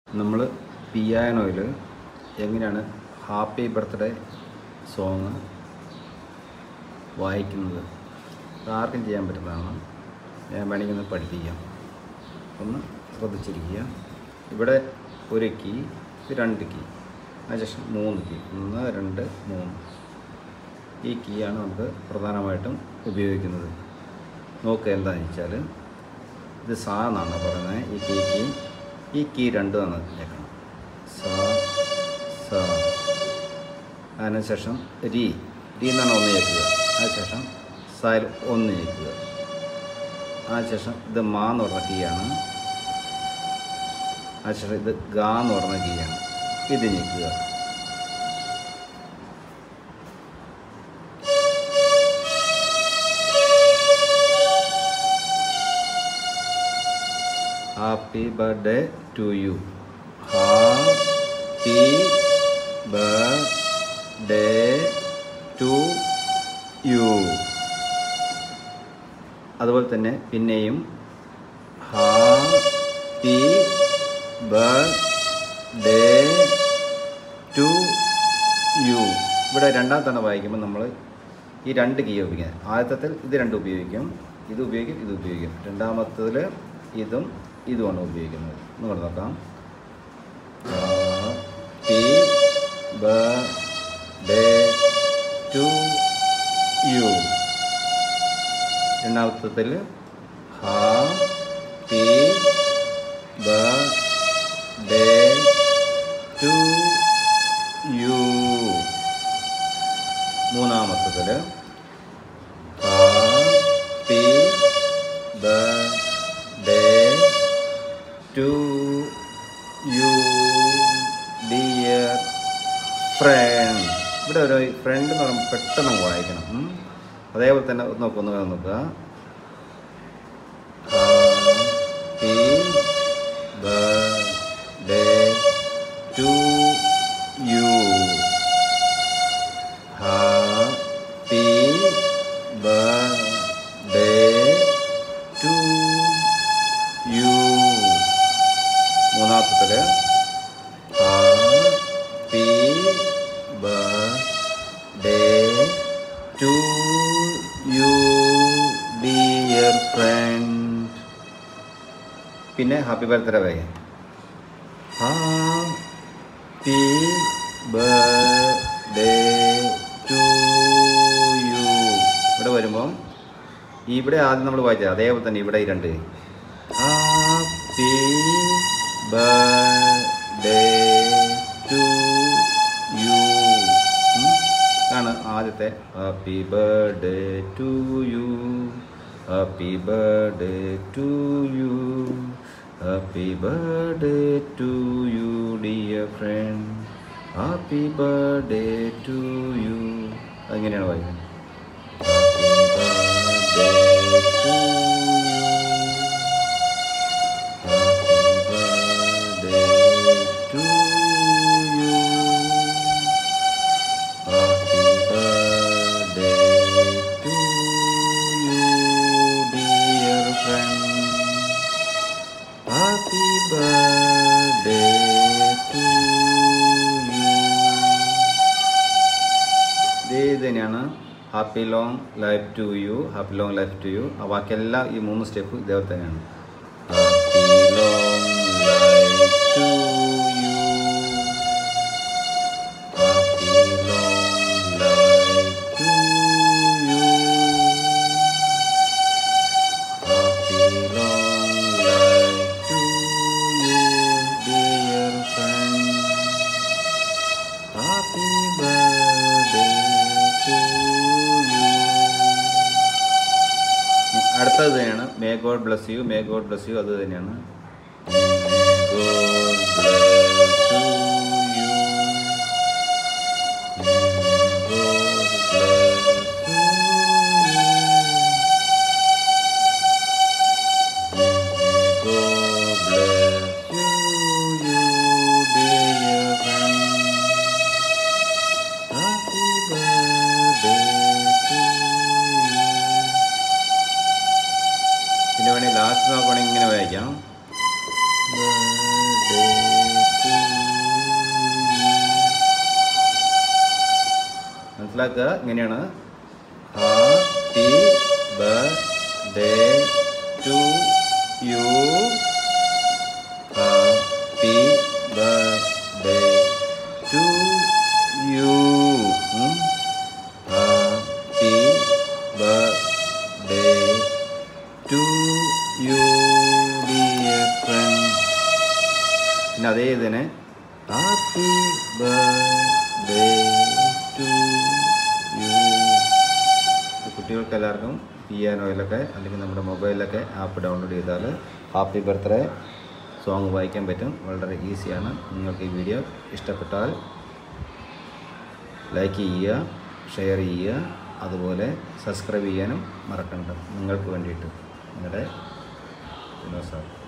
നമ്മൾ പിയാനോയിൽ എങ്ങനെയാണ് happy birthday song വായിക്കുന്നത് അത് ആർക്കും ചെയ്യാൻ പറ്റുന്നതാണ് ഞാൻ വേണമെങ്കിൽ ഒന്ന് പഠിപ്പിക്കാം ഒന്ന് ശ്രദ്ധിച്ചിരിക്കുക ഇവിടെ ഒരു കീ ഇത് രണ്ട് കീ അതിനുശേഷം മൂന്ന് കീ ഒന്ന് രണ്ട് മൂന്ന് ഈ കീയാണ് നമുക്ക് പ്രധാനമായിട്ടും ഉപയോഗിക്കുന്നത് നോക്കുക എന്താണെന്ന് വെച്ചാൽ ഇത് സാ എന്നാണ് പറയുന്നത് ഈ കീ കീ ഈ കീ രണ്ടുമാണ് കേൾക്കണം സാ സാ അതിനുശേഷം രീ രീ എന്നാണ് ഒന്ന് കേൾക്കുക അതിനുശേഷം സായിൽ ഒന്ന് കേൾക്കുക അതിനുശേഷം ഇത് മാ എന്ന് പറഞ്ഞ കീയാണ് അതിനുശേഷം ഇത് ഗാ എന്ന് പറഞ്ഞ കീയാണ് ഇത് ഞെക്കുക happy birthday to you happy birthday to you അതുപോലെ തന്നെ പിന്നെയും ഹാപ്പി ബർത്ത്ഡേ ടു യു ഇവിടെ രണ്ടാം തവണ വായിക്കുമ്പോൾ നമ്മൾ ഈ രണ്ട് കീ ഉപയോഗിക്കുന്നത് ആദ്യത്തിൽ ഇത് രണ്ടും ഉപയോഗിക്കും ഇത് ഉപയോഗിക്കും ഇത് ഉപയോഗിക്കും രണ്ടാമത്തതിൽ ഇതും ഇതുമാണ് ഉപയോഗിക്കുന്നത് നിങ്ങൾ നോക്കാം ഹാപ്പി ബർത്ത്ഡേ ടു യു രണ്ടാമത്തതിൽ ഹാപ്പി ബർത്ത്ഡേ ടു യു മൂന്നാമത്തതിൽ happy birthday to you dear friend ഇവിടെ ഒരു ഫ്രണ്ട് എന്ന് പറയുമ്പോൾ പെട്ടെന്ന് അങ്ങ് വായിക്കണം ഉം. അതേപോലെ തന്നെ ഒന്ന് നോക്കുക ഒന്ന് നോക്കുക happy birthday to you happy birthday to you മൂന്നാമത്തത് happy birthday to you dear friend പിന്നെ ഹാപ്പി ബർത്ത്ഡേ വരെ ഹാപ്പി ബർത്ത്ഡേ ടു യു ഇവിടെ വരുമ്പം ഇവിടെ ആദ്യം നമ്മൾ വായിച്ചത് അതേപോലെ തന്നെ ഇവിടെ ഈ രണ്ട് ഹാപ്പി ബർത്ത്ഡേ ടു യു ആണ് ആദ്യത്തെ happy birthday to you happy birthday to you happy birthday to you dear friend happy birthday to you അതെങ്ങനെയാണ് വായിക്കുന്നത് Happy birthday to you. ഇത് തന്നെയാണ് happy long life to you happy long life to you ആ ബാക്കിയെല്ലാം ഈ മൂന്ന് step ഇതേപോലെ തന്നെയാണ് happy long life to you happy long life to you happy long life to you dear friend happy birthday to you അടുത്തത് തന്നെയാണ് may God bless you may God bless you അത് തന്നെയാണ് Happy birthday to you. പിന്നെ വേണേൽ last നോക്കുകയാണെങ്കിൽ ഇങ്ങനെ വായിക്കാം Birthday മനസ്സിലാക്കുക ഇങ്ങനെയാണ് happy birthday to you happy birthday to you happy birthday to you dear friend പിന്നെ അതേ ഇതിന് ഹാപ്പി ബർത്ത്ഡേ ടു യു കുട്ടികൾക്ക് എല്ലാവർക്കും പിയാനോയിലൊക്കെ അല്ലെങ്കിൽ നമ്മുടെ മൊബൈലിലൊക്കെ ആപ്പ് ഡൗൺലോഡ് ചെയ്താൽ ഹാപ്പി ബർത്ത്ഡേ സോങ് വായിക്കാൻ പറ്റും വളരെ ഈസിയാണ് നിങ്ങൾക്ക് ഈ വീഡിയോ ഇഷ്ടപ്പെട്ടാൽ ലൈക്ക് ചെയ്യുക ഷെയർ ചെയ്യുക അതുപോലെ സബ്സ്ക്രൈബ് ചെയ്യാനും മറക്കണ്ട നിങ്ങൾക്ക് വേണ്ടിയിട്ട് നിങ്ങളുടെ വിനോദ് സാർ